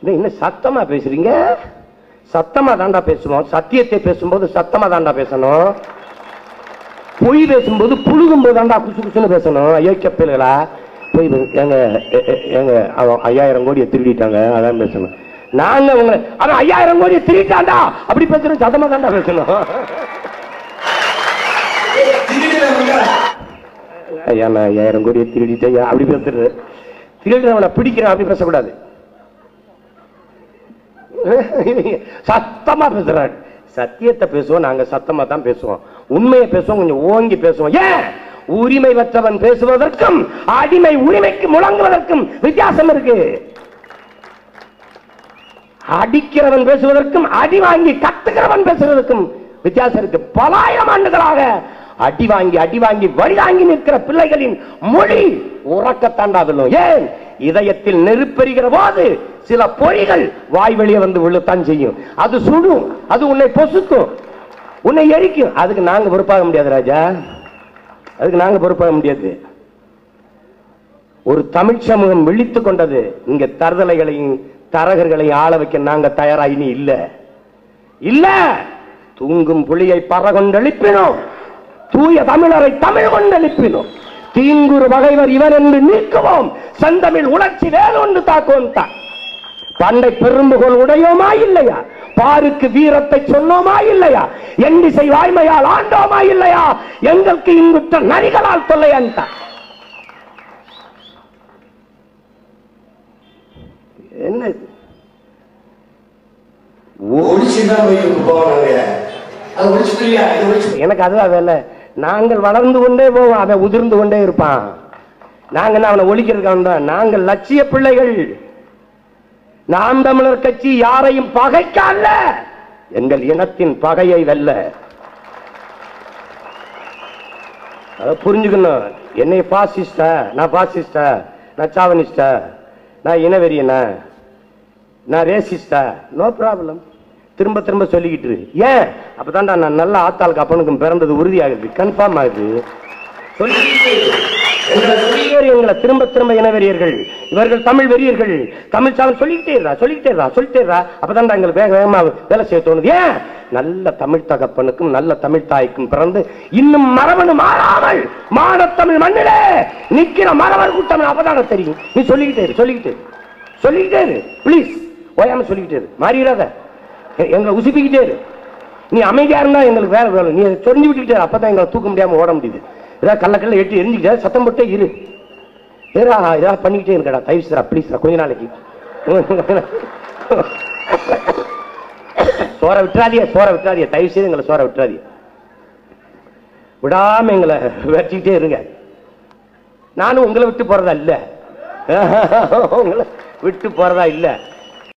என்ன இன்னும் சத்தமா பேசுறீங்க சத்தமா தாண்டா பேசுவோம் சத்தியத்தை பேசும்போது சத்தமா தாண்டா பேசணும் பொய் பேசும்போது புழுகும் போது தாண்டா குசு குசுன்னு பேசணும் ஐயோ கப்பல்களா பொய் பே- ஏங்க எ- எ- ஏங்க அவன் ஐயாயிரம் கோடியை திருடிட்டாங்க அதான் பேசணும் நாங்க உங்களை அவன் ஐயாயிரம் கோடியை திருடிட்டான்டா அப்படி பேசணும் சத்தமா தாண்டா பேசணும் ஐயா நான் ஐயாயிரம் கோடியை திருடிட்டேன் ஐயா அப்படி பேசுறது திருடுறவனை பிடிக்கிறேன் அப்படி பேசக்கூடாது சத்தமா பேசுறாரு சத்தியத்தை பேசுவோம் நாங்க சத்தமா தான் பேசுவோம் உண்மையை பேசுவோம் கொஞ்சம் ஓங்கி பேசுவோம் ஏன் உரிமை பெற்றவன் பேசுவதற்கும் அடிமை உரிமைக்கு முழங்குவதற்கும் வித்தியாசம் இருக்கு அடிக்கிறவன் பேசுவதற்கும் அடி வாங்கி கத்துக்கிறவன் பேசுவதற்கும் வித்தியாசம் இருக்கு பலாயிரம் ஆண்டுகளாக அடி வாங்கி அடி வாங்கி வழி வாங்கி நிற்கிற பிள்ளைகளின் மொழி உறக்கத்தாண்டா விழும் ஏன் இதயத்தில் நெருப்பெறுகிற போது சில பொறிகள் வாய் வெளியே வந்து விழுத்தான் செய்யும் அது சுடும் அது உன்னை பொசுக்கும் உன்னை எரிக்கும் அதுக்கு நாங்க பொறுப்பாக முடியாது ராஜா அதுக்கு நாங்க பொறுப்பாக முடியாது ஒரு தமிழ் சமூகம் விழித்துக் கொண்டது இங்க தருதலைகளையும் தரகர்களையும் ஆள வைக்க நாங்க தயாரா இனி இல்ல இல்ல தூங்கும் புலியை பறகொண்டு எழுப்பினோம் தூய தமிழரை தமிழ் கொண்டு எழுப்பினோம் தீங்குறு பகைவர் இவன் என்று நீக்குவோம் செந்தமிழ் உணர்ச்சி வேலொன்று தாக்குவோம் தான் பண்டை பெரும்புகோல் உடையோமா இல்லையா பாருக்கு வீரத்தை சொன்னோமா இல்லையா எண்டிசை வாய்மையால் ஆண்டோமா இல்லையா எங்களுக்கு இங்குற்ற நரிகளால் தொல்லையன்தான் என்ன இது? ஒழிச்சுதான் வயிற்றுக்கு போவாங்க அது ஒழிச்சுக்கலையா இது ஒழிச்சு எனக்கு அதுதான் வேலை நாங்கள் வளர்ந்து கொண்டே போவோம் அவன் உதிர்ந்து கொண்டே இருப்பான் நாங்க என்ன அவனை ஒழிக்கிறதுக்கு வந்தோம் நாங்கள் லட்சிய பிள்ளைகள் நாம் தமிழர் கட்சி யாரையும் பகைக்க அல்ல எங்கள் இனத்தின் பகையை வெல்ல அதை புரிஞ்சுக்கணும் என்னை பாசிஸ்டா நான் பாசிஸ்டா நான் சாவனிஸ்டா நான் இனவெறியனா நான் ரேசிஸ்டா நோ ப்ராப்ளம் திரும்ப திரும்ப சொல்லிக்கிட்டு இரு. ஏன் அப்பதான்டா நான் நல்ல ஆத்தாளுக்கு அப்பனுக்கும் பிறந்தது உறுதியாகுது கன்ஃபார்ம் ஆகுது சொல்லிக்கிட்டே இரு. எங்களை சொல்லிக்கிட்டே இரு, எங்களை திரும்ப திரும்ப இனவெறியர்கள் இவர்கள் தமிழ் வெறியர்கள் தமிழ் சாவன் சொல்லிக்கிட்டே இருடா சொல்லிக்கிட்டே இருடா சொல்லிட்டே இருடா அப்பதான்டா எங்களுக்கு வேக வேகமா வேலை செய்ய தோணுது ஏன் நல்ல தமிழ் தகப்பனுக்கும் நல்ல தமிழ் தாய்க்கும் பிறந்து இன்னும் மரபணு மாறாமல் மானத்தமிழ் மண்ணிலே நிக்கிற மரபர் கூட்டம் அப்பதான தெரியும் நீ சொல்லிக்கிட்டே இரு சொல்லிக்கிட்டே இரு சொல்லிக்கிட்டே இரு ப்ளீஸ் ஓயாம சொல்லிக்கிட்டே இரு மாறிடாத எ- எங்களை உசுப்பிக்கிட்டே இரு நீ அமைதியா இருந்தா எங்களுக்கு வேலை வேலை நீ சொரிஞ்சு விட்டுக்கிட்டே இரு. அப்பதான் எங்களை தூக்க முடியாம ஓட முடியுது ஏதாவது கல்ல கல்ல எட்டி எரிஞ்சுக்கிட்டே சத்தம் போட்டே இரு ஏரா ஏதாவது பண்ணிக்கிட்டே இருக்கடா தயவு செய்யறா ப்ளீஸ் கொஞ்ச நாளைக்கு சோற விட்டுறாதிய சோற விட்டுறாதிய தயவு செய்து எங்களை சோற விட்டுறாதிய விடாம எங்களை வெட்டிக்கிட்டே இருங்க நானும் உங்களை விட்டு போறதா இல்ல உங்களை விட்டு போறதா இல்ல